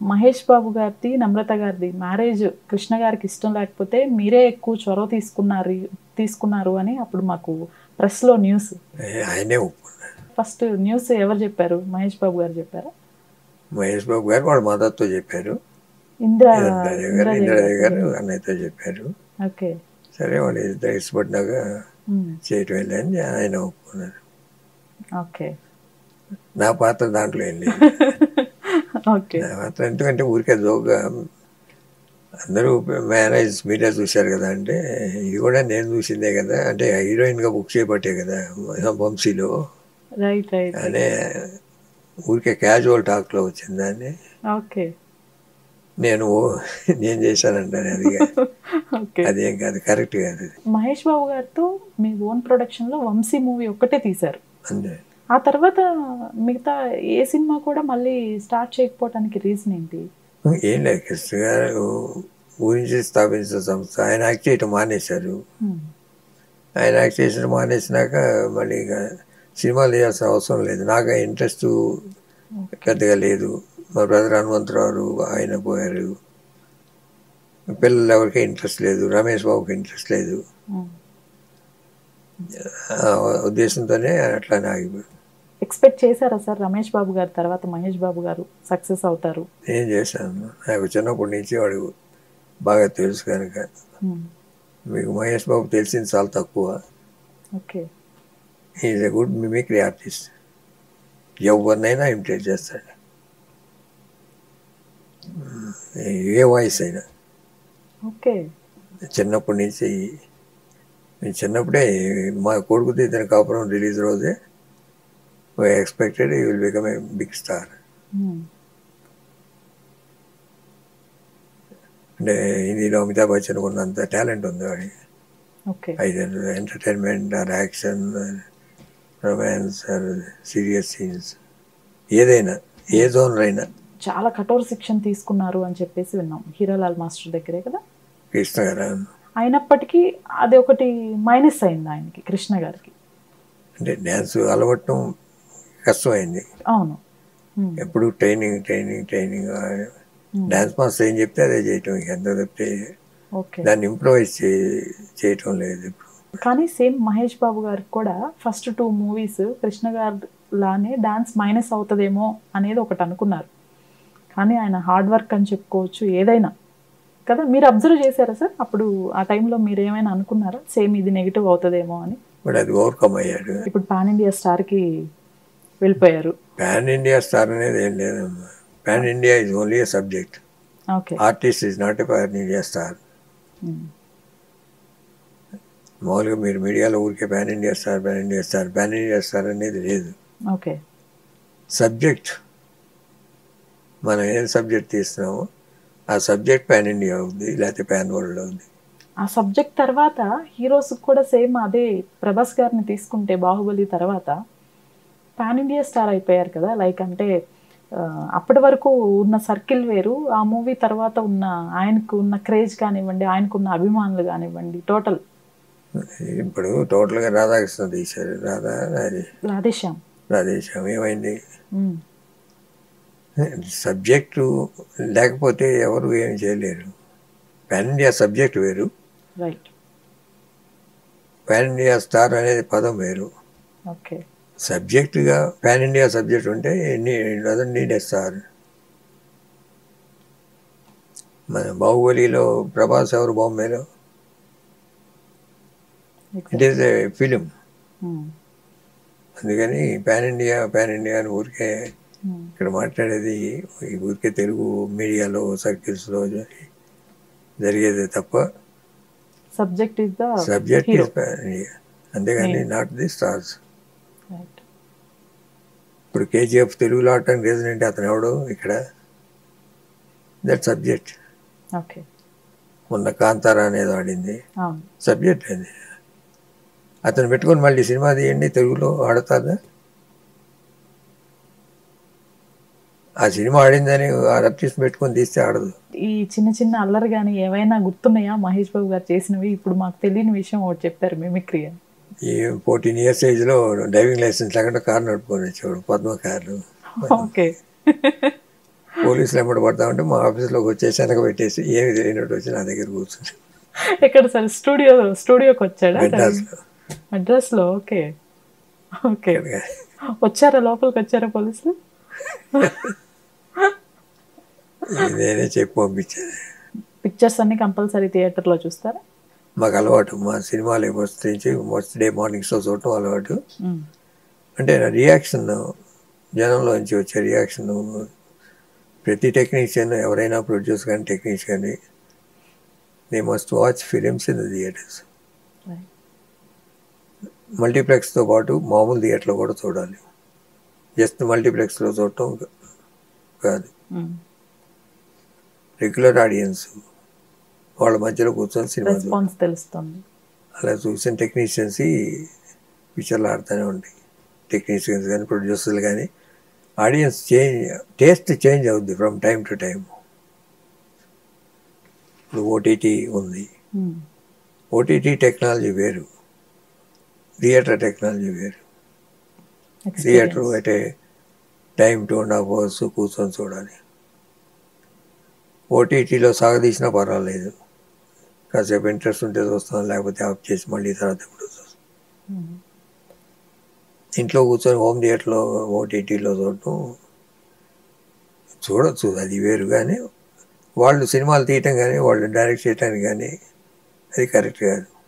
మహేష్ బాబు గారిది నమ్రత గారిది మ్యారేజ్ కృష్ణ గారికి ఇష్టం లేకపోతే మీరే ఎక్కువ చొరవ తీసుకున్నారు తీసుకున్నారు అని అప్పుడు మాకు ప్రెస్లో న్యూస్ ఏ- ఆయనే ఒప్పుకున్నారు ఫస్ట్ న్యూస్ ఎవరు చెప్పారు మహేష్ బాబు గారు చెప్పారా మహేష్ బాబు గారు వాళ్ళ మదర్తో చెప్పారు ఇంద్ర ఇంద్రాదేవి గారు ఇంద్రాదేవి గారు అన్నయ్యతో చెప్పారు ఓకే సరే వాళ్ళు ఇద్దరు ఇష్టపడినాక ఉమ్, చేయటం వెళ్ళని ఆయన ఒప్పుకున్నారు ఓకే నా పాత్ర దాంట్లో ఏం లేదు ఓకే నా పాత్ర ఎందుకంటే ఊరికే జోగా అందరూ మ్యారేజ్ మీరే చూశారు కదా అంటే ఇది కూడా నేను చూసిందే కదా అంటే హీరోయిన్గా బుక్ చేయబట్టే కదా వంశీలో రైట్ రైట్ అనే ఊరికే క్యాజువల్ టాక్లో వచ్చింది దాన్ని ఓకే నేను నేను చేశానంటాను అది ఓకే అదేం కాదు కరెక్ట్ కాదు అది మహేష్ బాబు గారితో మీ ఓన్ ప్రొడక్షన్ లో వంశీ మూవీ ఒక్కటే తీశారు అంతే ఆ తర్వాత మిగతా ఏ సినిమా కూడా మళ్ళీ స్టార్ట్ చేయకపోవడానికి రీజన్ ఏంటి ఏం లేదు కృష్ణ గారు ఊరించి స్థాపించిన సంస్థ ఆయన యాక్ట్ చేయటం మానేశారు Hmm. ఆయన యాక్ట్ చేసిన మానేసినాక మళ్ళీ ఇక సినిమాలు చేయాల్సిన అవసరం లేదు నాకు ఇంట్రెస్ట్ పెద్దగా లేదు మా బ్రదర్ హనుమంతరావు ఆయన పోయారు పిల్లలు ఎవరికి ఇంట్రెస్ట్ లేదు రమేష్ బాబుకి ఇంట్రెస్ట్ లేదు Hmm. ఆ ఉద్దేశంతోనే అట్లానే ఆగిపోయాడు ఎక్స్పెక్ట్ చేశారా సార్ రమేష్ బాబు గారు తర్వాత మహేష్ బాబు గారు సక్సెస్ అవుతారు నేను చేశాను నాకు చిన్నప్పటి నుంచి వాడు బాగా తెలుసు కనుక Hmm. మీకు మహేష్ బాబు తెలిసింది చాలా తక్కువ okay is a good mimicry artist ఎవరినైనా ఇమిటేట్ చేస్తాడు ఏ వాయిస్ అయినా ఓకే చిన్నప్పటి నుంచి నేను చిన్నప్పుడే మా కొడుకుతో ఇతని కాపురం రిలీజ్ రోజే expected you will become a big star Hmm. అంటే హిందీలో అమితాబ్ బచ్చన్ ఉన్నంత టాలెంట్ ఉంది వాడికి ఓకే అయితే entertainment or action romance or serious scenes ఏదైనా ఏ జోనర్ అయినా చాలా కఠోర శిక్షణ తీసుకున్నారు అని చెప్పేసి విన్నాం హీరాలాల్ మాస్టర్ దగ్గరే కదా కృష్ణ గారు అయినప్పటికీ అది ఒకటి మైనస్ అయింది ఆయనకి కృష్ణ గారికి అంటే డ్యాన్స్ అలవటం కష్టమైంది అవును Hmm. ఎప్పుడు training training training dance master ఏం చెప్తే అదే చేయటం ఇక ఎంత తప్పితే ఓకే దాన్ని ఇంప్రూవైజ్ చే చేయటం లేదు ఇప్పుడు కానీ సేమ్ మహేష్ బాబు గారికి కూడా ఫస్ట్ టూ మూవీస్ కృష్ణ గారు లానే డాన్స్ మైనస్ అవుతుందేమో అనేది ఒకటి అనుకున్నారు కానీ ఆయన హార్డ్ వర్క్ అని చెప్పుకోవచ్చు ఏదైనా కదా మీరు అబ్జర్వ్ చేశారా సార్ అప్పుడు ఆ టైంలో మీరు ఏమైనా అనుకున్నారా సేమ్ ఇది నెగిటివ్ అవుతుందేమో అని బట్ అది ఓవర్కమ్ అయ్యాడు ఇప్పుడు పాన్ ఇండియా స్టార్కి వెళ్ళిపోయారు పాన్ ఇండియా స్టార్ అనేది ఏం లేదమ్మా pan India is only a subject okay artist is not a pan India star మామూలుగా మీరు మీడియాలో ఊరికే pan India star pan India star pan India star అనేది లేదు ఓకే సబ్జెక్ట్ మనం ఏం సబ్జెక్ట్ తీస్తున్నామో ఆ సబ్జెక్ట్ పాన్ ఇండియా అవుద్ది లేకపోతే పాన్ వరల్డ్ అవుద్ది ఆ సబ్జెక్ట్ తర్వాత హీరోస్ కూడా సేమ్ అదే ప్రభాస్ గారిని తీసుకుంటే బాహుబలి తర్వాత పాన్ ఇండియా స్టార్ అయిపోయారు కదా లైక్ అంటే ఆ, అప్పటి వరకు ఉన్న సర్కిల్ వేరు ఆ మూవీ తర్వాత ఉన్న ఆయనకు ఉన్న క్రేజ్ కానివ్వండి ఆయనకున్న అభిమానులు కానివ్వండి టోటల్ ఇప్పుడు టోటల్గా రాధాకృష్ణ తీశారు రాధా అది రాధేశ్యామ్ రాధేశ్యాం ఏమైంది సబ్జెక్టు లేకపోతే ఎవరు ఏం చేయలేరు పాన్ ఇండియా సబ్జెక్ట్ వేరు రైట్ పాన్ ఇండియా స్టార్ అనేది పదం వేరు ఓకే సబ్జెక్టుగా పాన్ ఇండియా సబ్జెక్ట్ ఉంటే డజన్ నీడ్ ఎ స్టార్ మన బాహుబలిలో ప్రభాస్ ఎవరు బాంబేలో ఇట్ ఈస్ ఏ ఫిలిం అందుకని పాన్ ఇండియా పాన్ ఇండియా అని ఊరికే ఇక్కడ మాట్లాడేది ఈ ఊరికే తెలుగు మీడియాలో సర్కిల్స్లో జరిగేది తప్ప subject is the subject hero is pan India అంతేగాని నాట్ ది స్టార్స్ రైట్ ఇప్పుడు కేజీఎఫ్ తెలుగులో ఆడటానికి రీజన్ ఏంటి అతను ఎవడు ఇక్కడ దట్ సబ్జెక్ట్ ఓకే మొన్న కాంతారా అనేది ఆడింది అవును సబ్జెక్ట్ అది అతను పెట్టుకొని మళ్ళీ సినిమా తీయండి తెలుగులో ఆడతాదా ఆ సినిమా ఆడిందని ఆ ఆర్టిస్ట్ పెట్టుకొని తీస్తే ఆడదు ఈ చిన్న చిన్న అల్లరి కానీ ఏవైనా గుర్తున్నాయా మహేష్ బాబు గారు చేసినవి ఇప్పుడు మాకు తెలియని విషయం ఒకటి చెప్పారు మిమిక్రీ అని ఈ ఫోర్టీన్ ఇయర్స్ ఏజ్లో డ్రైవింగ్ లైసెన్స్ లేకుండా కారు నడుపుకొని వచ్చేవాడు పద్మ కార్లు ఓకే పోలీసులు ఎమ్మడి పడతా ఉంటే మా ఆఫీస్లోకి వచ్చేసి వెనక పెట్టేసి ఏమి తెలియనట్టు వచ్చి నా దగ్గర కూర్చుని ఎక్కడ సార్ స్టూడియో స్టూడియోకి వచ్చాడా మెడ్రాస్లో మద్రాస్ లో ఓకే ఓకే వచ్చారా లోపలికి వచ్చారా పోలీసులు నేనే చెప్పి పంపించాను పిక్చర్స్ అన్ని కంపల్సరీ థియేటర్ లో చూస్తారా మాకు అలవాటు మా సినిమాలు ఫస్ట్ నుంచి ఫస్ట్ డే మార్నింగ్ షో చూడటం అలవాటు మ్మ్. అంటే నా రియాక్షన్ జనంలో నుంచి వచ్చే రియాక్షన్ ప్రతి టెక్నీషియన్ ఎవరైనా ప్రొడ్యూస్ కానీ టెక్నీషియన్ కానీ they must watch films in the theatres Right. మల్టీప్లెక్స్తో పాటు మామూలు థియేటర్లో కూడా చూడాలి జస్ట్ మల్టీప్లెక్స్లో చూడటం కాదు మ్మ్. రెగ్యులర్ ఆడియన్స్ వాళ్ళ మధ్యలో కూర్చొని సినిమా చూడాలి రెస్పాన్స్ తెలుస్తుంది అలా చూసిన టెక్నీషియన్స్ పిక్చర్లు ఆడుతూనే ఉంటాయి టెక్నీషియన్స్ కానీ ప్రొడ్యూసర్లు కానీ ఆడియన్స్ చేంజ్ టేస్ట్ చేంజ్ అవుద్ది ఫ్రమ్ టైం టు టైం ఇప్పుడు ఓటీటీ ఉంది మ్మ్. ఓటీటీ టెక్నాలజీ వేరు థియేటర్ టెక్నాలజీ వేరు Experience. థియేటర్ అయితే time two and half hours కూర్చొని చూడాలి ఓటీటీలో సాగదీసినా పర్వాలేదు కాసేపు ఇంట్రెస్ట్ ఉంటే చూస్తాం లేకపోతే ఆఫ్ చేసి మళ్ళీ తర్వాత ఎప్పుడు చూస్తాం మ్మ్. ఇంట్లో కూర్చొని హోమ్ థియేటర్లో ఓటీటీలో చూడటం చూడొచ్చు అది వేరు కానీ వాళ్ళు సినిమాలు తీయటం కానీ వాళ్ళు డైరెక్ట్ చేయటానికి కానీ అది కరెక్ట్ కాదు